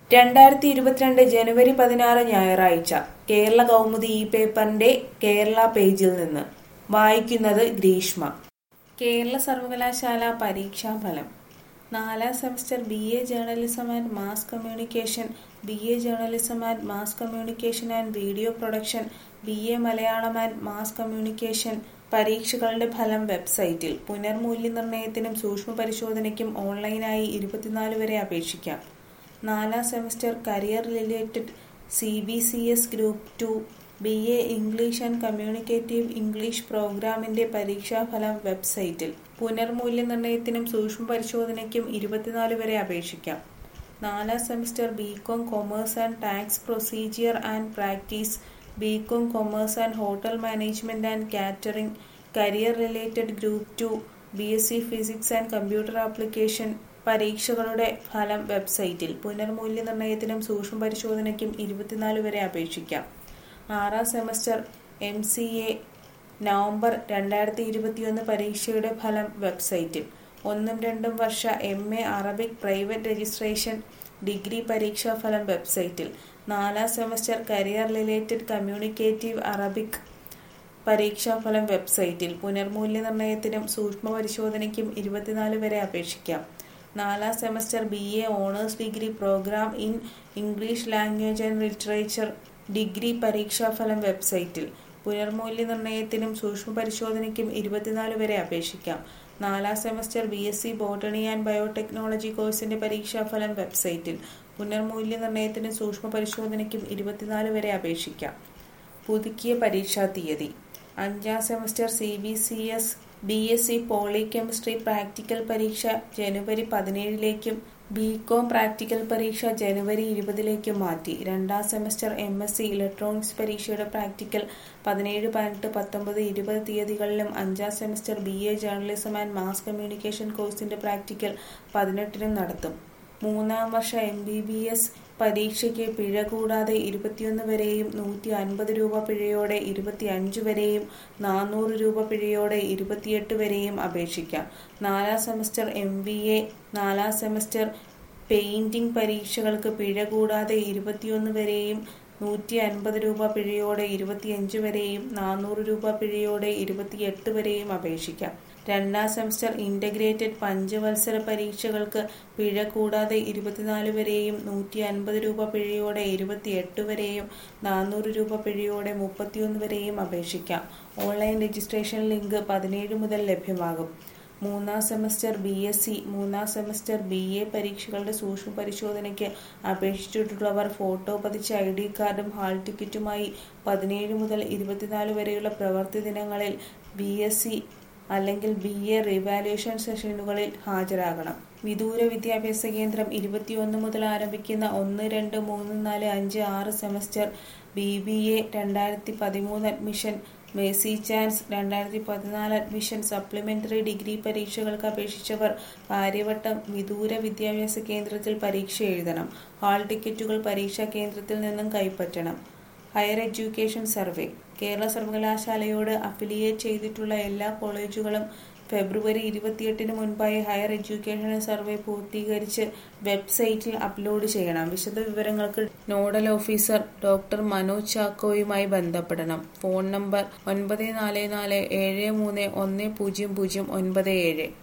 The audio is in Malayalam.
രണ്ടായിരത്തി ഇരുപത്തിരണ്ട് ജനുവരി പതിനാറ് ഞായറാഴ്ച കേരള കൗമുദി ഈ പേപ്പറിന്റെ കേരള പേജിൽ നിന്ന് വായിക്കുന്നത് ഗ്രീഷ്മ കേരള സർവകലാശാല പരീക്ഷാഫലം നാലാം semester B A journalism and mass communication B A journalism and mass communication and video production B A Malayalam and mass communication പരീക്ഷകളുടെ ഫലം വെബ്സൈറ്റിൽ പുനർമൂല്യനിർണ്ണയത്തിനും സൂക്ഷ്മ പരിശോധനയ്ക്കും ഓൺലൈനായി ഇരുപത്തിനാല് വരെ അപേക്ഷിക്കാം നാലാം semester career related C B C S group two B A English and communicative English പ്രോഗ്രാമിന്റെ പരീക്ഷാഫലം വെബ്സൈറ്റിൽ പുനർമൂല്യനിർണ്ണയത്തിനും സൂക്ഷ്മ പരിശോധനയ്ക്കും ഇരുപത്തിനാല് വരെ അപേക്ഷിക്കാം നാലാം semester B com commerce and tax procedure and practice B com commerce and hotel management and catering career related group two B S C physics and computer application പരീക്ഷകളുടെ ഫലം വെബ്സൈറ്റിൽ പുനർമൂല്യനിർണ്ണയത്തിനും സൂക്ഷ്മ പരിശോധനയ്ക്കും ഇരുപത്തിനാല് വരെ അപേക്ഷിക്കാം ആറാം semester M C A November രണ്ടായിരത്തി ഇരുപത്തിയൊന്ന് പരീക്ഷയുടെ ഫലം വെബ്സൈറ്റിൽ ഒന്നും രണ്ടും വർഷ M A Arabic private registration degree പരീക്ഷാ ഫലം വെബ്സൈറ്റിൽ നാലാം semester career related communicative Arabic പരീക്ഷാഫലം വെബ്സൈറ്റിൽ പുനർമൂല്യനിർണ്ണയത്തിനും സൂക്ഷ്മ പരിശോധനയ്ക്കും ഇരുപത്തിനാല് വരെ അപേക്ഷിക്കാം നാലാം semester B A honours degree programme in English language and literature degree പരീക്ഷാഫലം വെബ്സൈറ്റിൽ പുനർമൂല്യനിർണ്ണയത്തിനും സൂക്ഷ്മ പരിശോധനയ്ക്കും ഇരുപത്തിനാല് വരെ അപേക്ഷിക്കാം നാലാം semester B S C botany and biotechnology കോഴ്സിന്റെ പരീക്ഷാഫലം വെബ്സൈറ്റിൽ പുനർമൂല്യനിർണ്ണയത്തിനും സൂക്ഷ്മ പരിശോധനയ്ക്കും ഇരുപത്തിനാല് വരെ അപേക്ഷിക്കാം പുതുക്കിയ പരീക്ഷാ തീയതി അഞ്ചാം semester C B C S B S C poly chemistry practical പരീക്ഷ ജനുവരി പതിനേഴിലേക്കും ബി കോം പ്രാക്ടിക്കൽ പരീക്ഷ ജനുവരി ഇരുപതിലേക്കും മാറ്റി രണ്ടാം semester M S C electronics പരീക്ഷയുടെ പ്രാക്ടിക്കൽ പതിനേഴ് പതിനെട്ട് പത്തൊമ്പത് ഇരുപത് തീയതികളിലും അഞ്ചാം semester B A journalism and mass communication കോഴ്സിന്റെ പ്രാക്ടിക്കൽ പതിനെട്ടിനും നടത്തും മൂന്നാം വർഷ എം ബി ബി എസ് പരീക്ഷയ്ക്ക് പിഴ കൂടാതെ ഇരുപത്തിയൊന്ന് വരെയും നൂറ്റി അൻപത് രൂപ പിഴയോടെ ഇരുപത്തിയഞ്ച് വരെയും നാനൂറ് രൂപ പിഴയോടെ ഇരുപത്തിയെട്ട് വരെയും അപേക്ഷിക്കാം നാലാം സെമസ്റ്റർ എം ബി എ നാലാം സെമസ്റ്റർ പെയിന്റിംഗ് പരീക്ഷകൾക്ക് പിഴ കൂടാതെ ഇരുപത്തിയൊന്ന് വരെയും നൂറ്റി അൻപത് രൂപ പിഴയോടെ ഇരുപത്തിയഞ്ച് വരെയും നാനൂറ് രൂപ പിഴയോടെ ഇരുപത്തിയെട്ട് വരെയും അപേക്ഷിക്കാം രണ്ടാം സെമസ്റ്റർ ഇന്റഗ്രേറ്റഡ് പഞ്ചവത്സര പരീക്ഷകൾക്ക് പിഴ കൂടാതെ ഇരുപത്തിനാല് വരെയും നൂറ്റി അൻപത് രൂപ പിഴയോടെ ഇരുപത്തിയെട്ട് വരെയും നാനൂറ് രൂപ പിഴയോടെ മുപ്പത്തിയൊന്ന് വരെയും അപേക്ഷിക്കാം ഓൺലൈൻ രജിസ്ട്രേഷൻ ലിങ്ക് പതിനേഴ് മുതൽ ലഭ്യമാകും മൂന്നാം സെമസ്റ്റർ ബി എസ് സി മൂന്നാം സെമസ്റ്റർ ബി എ പരീക്ഷകളുടെ സൂക്ഷ്മ പരിശോധനയ്ക്ക് അപേക്ഷിച്ചിട്ടുള്ളവർ ഫോട്ടോ പതിച്ച ഐ ഡി കാർഡും ഹാൾ ടിക്കറ്റുമായി പതിനേഴ് മുതൽ ഇരുപത്തിനാല് വരെയുള്ള പ്രവൃത്തി ദിനങ്ങളിൽ ബി എസ് സി അല്ലെങ്കിൽ ബി എ റിവാലുവേഷൻ സെഷനുകളിൽ ഹാജരാകണം വിദൂര വിദ്യാഭ്യാസ കേന്ദ്രം ഇരുപത്തിയൊന്ന് മുതൽ ആരംഭിക്കുന്ന ഒന്ന് രണ്ട് മൂന്ന് നാല് അഞ്ച് ആറ് സെമസ്റ്റർ ബി ബി എ രണ്ടായിരത്തി പതിമൂന്ന് അഡ്മിഷൻ മേസി ചാൻസ് രണ്ടായിരത്തി പതിനാല് അഡ്മിഷൻ സപ്ലിമെന്ററി ഡിഗ്രി പരീക്ഷകൾക്ക് അപേക്ഷിച്ചവർ കാര്യവട്ടം വിദൂര വിദ്യാഭ്യാസ കേന്ദ്രത്തിൽ പരീക്ഷ എഴുതണം ഹാൾ ടിക്കറ്റുകൾ പരീക്ഷാ കേന്ദ്രത്തിൽ നിന്നും കൈപ്പറ്റണം ഹയർ എഡ്യൂക്കേഷൻ സർവേ കേരള സർവകലാശാലയോട് അഫിലിയേറ്റ് ചെയ്തിട്ടുള്ള എല്ലാ കോളേജുകളും ഫെബ്രുവരി ഇരുപത്തിയെട്ടിന് മുൻപായി ഹയർ എഡ്യൂക്കേഷൻ സർവേ പൂർത്തീകരിച്ച് വെബ്സൈറ്റിൽ അപ്ലോഡ് ചെയ്യണം വിശദ വിവരങ്ങൾക്ക് നോഡൽ ഓഫീസർ ഡോക്ടർ മനോജ് ചാക്കോയുമായി ബന്ധപ്പെടണം ഫോൺ നമ്പർ ഒൻപത് നാല് നാല് ഏഴ് മൂന്ന് ഒന്ന് പൂജ്യം പൂജ്യം ഒൻപത് ഏഴ്